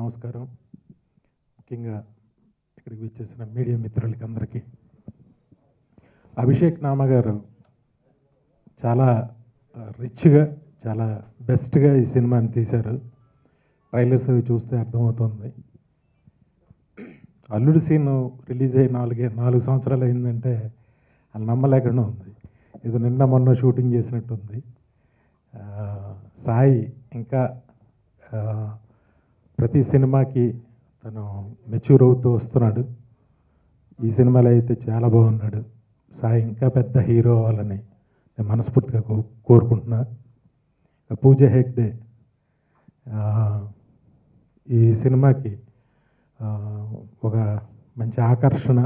నమస్కారం ముఖ్యంగా ఇక్కడికి విచ్చేసిన మీడియా మిత్రులకి అందరికీ అభిషేక్ నామ గారు చాలా రిచ్గా చాలా బెస్ట్గా ఈ సినిమాని తీశారు ట్రైలర్స్ అవి చూస్తే అర్థమవుతుంది అల్లుడు సీన్ రిలీజ్ అయ్యి నాలుగే నాలుగు సంవత్సరాలు అయిందంటే అది నమ్మలేకుండా ఉంది ఇది నిన్న మొన్న షూటింగ్ చేసినట్టుంది ఆ, సాయి ఇంకా ఆ, ప్రతి సినిమాకి తను మెచ్యూర్ అవుతూ వస్తున్నాడు ఈ సినిమాలో అయితే చాలా బాగున్నాడు సాయి ఇంకా పెద్ద హీరో అవ్వాలని నేను మనస్ఫూర్తిగా కో కోరుకుంటున్నా ఇక పూజ హెగ్డే ఆ, ఈ సినిమాకి ఆ, ఒక మంచి ఆకర్షణ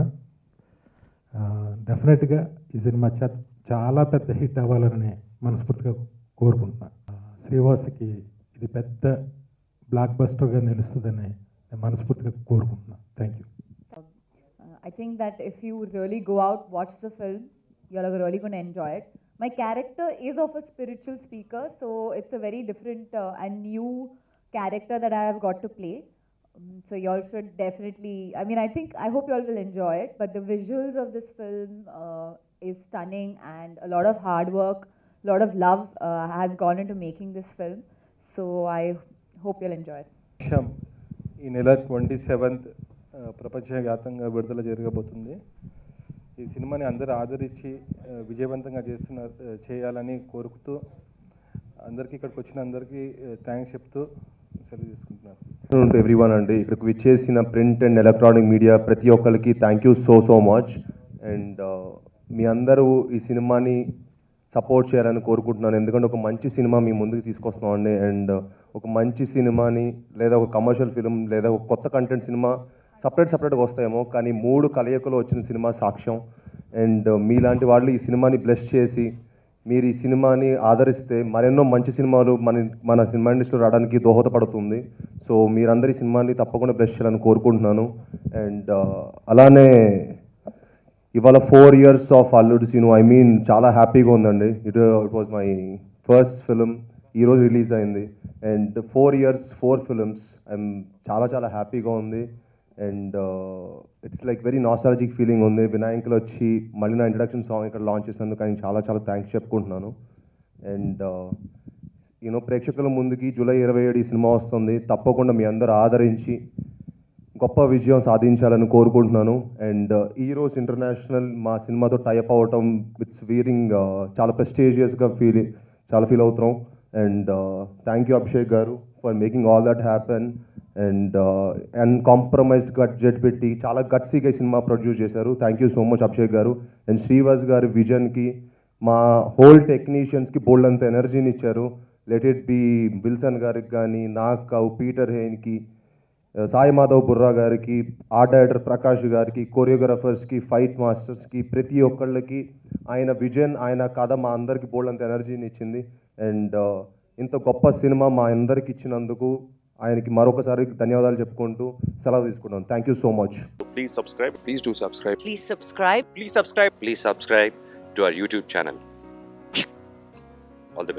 డెఫినెట్గా ఈ సినిమా చ- చాలా పెద్ద హిట్ అవ్వాలని మనస్ఫూర్తిగా కోరుకుంటున్నా ఆ, శ్రీవాసుకి ఇది పెద్ద బ్లాక్ బస్టర్గా నిలుస్తుందని నేను మనస్ఫూర్తిగా కోరుకుంటున్నా thank you Uh, I think that if you really go out, watch the film, you're really going to enjoy it. My character is of a spiritual speaker, so it's a very different uh, and new character that I have got to play. Um, so y'all should definitely. I mean, I think I hope y'all will enjoy it. But the visuals of this film uh, is stunning, and a lot of hard work, a lot of love uh, has gone into making this film. So I hope you'll enjoy it. విషయం ఈ నెల twenty seventh ప్రపంచవ్యాప్తంగా విడుదల జరగబోతుంది ఈ సినిమాని అందరూ ఆదరించి ఆ, విజయవంతంగా చేస్తున్న ఆ, చేయాలని కోరుకుతూ అందరికీ ఇక్కడికి వచ్చిన అందరికీ థ్యాంక్స్ చెప్తూ సెలవు తీసుకుంటున్నాను టు ఎవ్రీవన్ అండి ఇక్కడికి విచ్చేసిన ప్రింట్ అండ్ ఎలక్ట్రానిక్ మీడియా ప్రతి ఒక్కరికి thank you so so much and మీ అందరూ ఈ సినిమాని సపోర్ట్ చేయాలని కోరుకుంటున్నాను ఎందుకంటే ఒక మంచి సినిమా మీ ముందుకు తీసుకొస్తున్నాం అండి అండ్ ఒక మంచి సినిమాని లేదా ఒక కమర్షియల్ ఫిలిం లేదా ఒక కొత్త కంటెంట్ సినిమా సపరేట్ సపరేట్గా వస్తాయేమో కానీ మూడు కలయికలో వచ్చిన సినిమా సాక్ష్యం అండ్ మీలాంటి వాళ్ళు ఈ సినిమాని బ్లెస్ చేసి మీరు ఈ సినిమాని ఆదరిస్తే మరెన్నో మంచి సినిమాలు మన మన సినిమా ఇండస్ట్రీలో రావడానికి దోహదపడుతుంది సో మీరందరి సినిమాని తప్పకుండా బ్లెస్ చేయాలని కోరుకుంటున్నాను అండ్ అలానే ఇవాళ four years of Alludu Seenu I mean చాలా హ్యాపీగా ఉందండి it it was my first film ఈరోజు రిలీజ్ అయింది and four years four films I'm చాలా చాలా హ్యాపీగా ఉంది and it's like very nostalgic feeling ఉంది వినాయకులు వచ్చి మళ్ళీ నా ఇంట్రడక్షన్ సాంగ్ ఇక్కడ లాంచ్ చేసినందుకు ఆయన చాలా చాలా థ్యాంక్స్ చెప్పుకుంటున్నాను అండ్ యూనో ప్రేక్షకుల ముందుకి జూలై ఇరవై ఏడు ఈ సినిమా వస్తుంది తప్పకుండా మీ అందరూ ఆదరించి గొప్ప విజయం సాధించాలని కోరుకుంటున్నాను అండ్ ఈరోజు ఇంటర్నేషనల్ మా సినిమాతో టైప్ అవటం ఇట్స్ వీరింగ్ చాలా ప్రెస్టీజియస్గా ఫీల్ చాలా ఫీల్ అవుతున్నాం and thank you Abhishek garu for making all that happen and and compromised budget పెట్టి చాలా గట్సీగా ఈ సినిమా ప్రొడ్యూస్ చేశారు thank you so much Abhishek garu and Srivas గారి విజన్కి మా హోల్ టెక్నీషియన్స్కి బోల్డ్ అంత ఎనర్జీని ఇచ్చారు లెట్ ఇట్ బి విల్సన్ గారికి కానీ నాకు పీటర్ హెయిన్కి సాయి మాధవ్ బుర్రా గారికి ఆర్ట్ డైరెక్టర్ ప్రకాష్ గారికి కొరియోగ్రాఫర్స్కి ఫైట్ మాస్టర్స్కి ప్రతి ఒక్కళ్ళకి ఆయన విజన్ ఆయన కథ మా అందరికి బోల్డ్ అంత ఎనర్జీని ఇచ్చింది అండ్ ఇంత గొప్ప సినిమా మా అందరికి ఇచ్చినందుకు ఆయనకి మరొకసారి ధన్యవాదాలు చెప్పుకుంటూ సెలవు తీసుకున్నాను thank you so much Please subscribe. Please do subscribe. Please subscribe. Please subscribe. Please subscribe to our YouTube channel.